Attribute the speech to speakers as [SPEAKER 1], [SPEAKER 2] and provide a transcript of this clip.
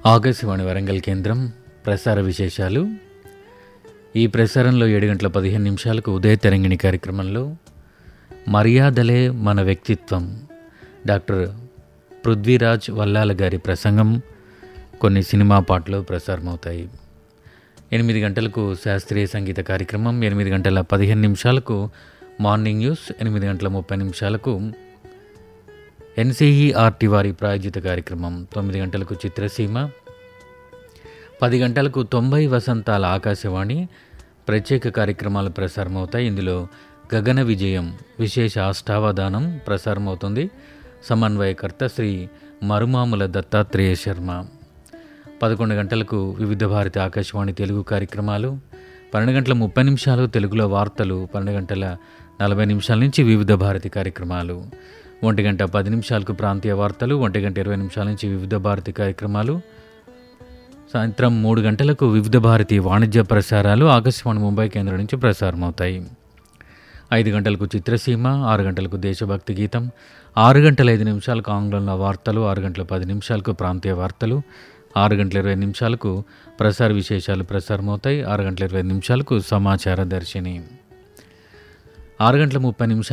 [SPEAKER 1] ఆకాశవాణి వరంగల్ కేంద్రం ప్రసార విశేషాలు ఈ ప్రసారంలో ఏడు గంటల పదిహేను నిమిషాలకు ఉదయ తరంగిణి కార్యక్రమంలో మర్యాదలే మన వ్యక్తిత్వం డాక్టర్ పృథ్వీరాజ్ వల్లాల గారి ప్రసంగం కొన్ని సినిమా పాటలు ప్రసారమవుతాయి ఎనిమిది గంటలకు శాస్త్రీయ సంగీత కార్యక్రమం ఎనిమిది గంటల పదిహేను నిమిషాలకు మార్నింగ్ న్యూస్ ఎనిమిది గంటల ముప్పై నిమిషాలకు ఎన్సీఈఆర్టీ వారి ప్రాయోజిత కార్యక్రమం తొమ్మిది గంటలకు చిత్రసీమ పది గంటలకు తొంభై వసంతాల ఆకాశవాణి ప్రత్యేక కార్యక్రమాలు ప్రసారమవుతాయి ఇందులో గగన విజయం విశేష అష్టావధానం ప్రసారమవుతుంది సమన్వయకర్త శ్రీ మరుమాముల దత్తాత్రేయ శర్మ పదకొండు గంటలకు వివిధ భారతి ఆకాశవాణి తెలుగు కార్యక్రమాలు పన్నెండు గంటల ముప్పై నిమిషాలు తెలుగులో వార్తలు పన్నెండు గంటల నలభై నిమిషాల నుంచి వివిధ భారతి కార్యక్రమాలు ఒంటి గంట పది నిమిషాలకు ప్రాంతీయ వార్తలు ఒంటి గంట ఇరవై నిమిషాల నుంచి వివిధ భారతి కార్యక్రమాలు సాయంత్రం మూడు గంటలకు వివిధ భారతి వాణిజ్య ప్రసారాలు ఆకాశవాణి ముంబై కేంద్రం నుంచి ప్రసారమవుతాయి ఐదు గంటలకు చిత్రసీమ ఆరు గంటలకు దేశభక్తి గీతం ఆరు గంటల ఐదు నిమిషాలకు ఆంగ్లంలో వార్తలు ఆరు గంటల పది నిమిషాలకు ప్రాంతీయ వార్తలు ఆరు గంటల ఇరవై నిమిషాలకు ప్రసార విశేషాలు ప్రసారమవుతాయి ఆరు గంటల ఇరవై నిమిషాలకు సమాచార దర్శిని ఆరు గంటల ముప్పై నిమిషాలు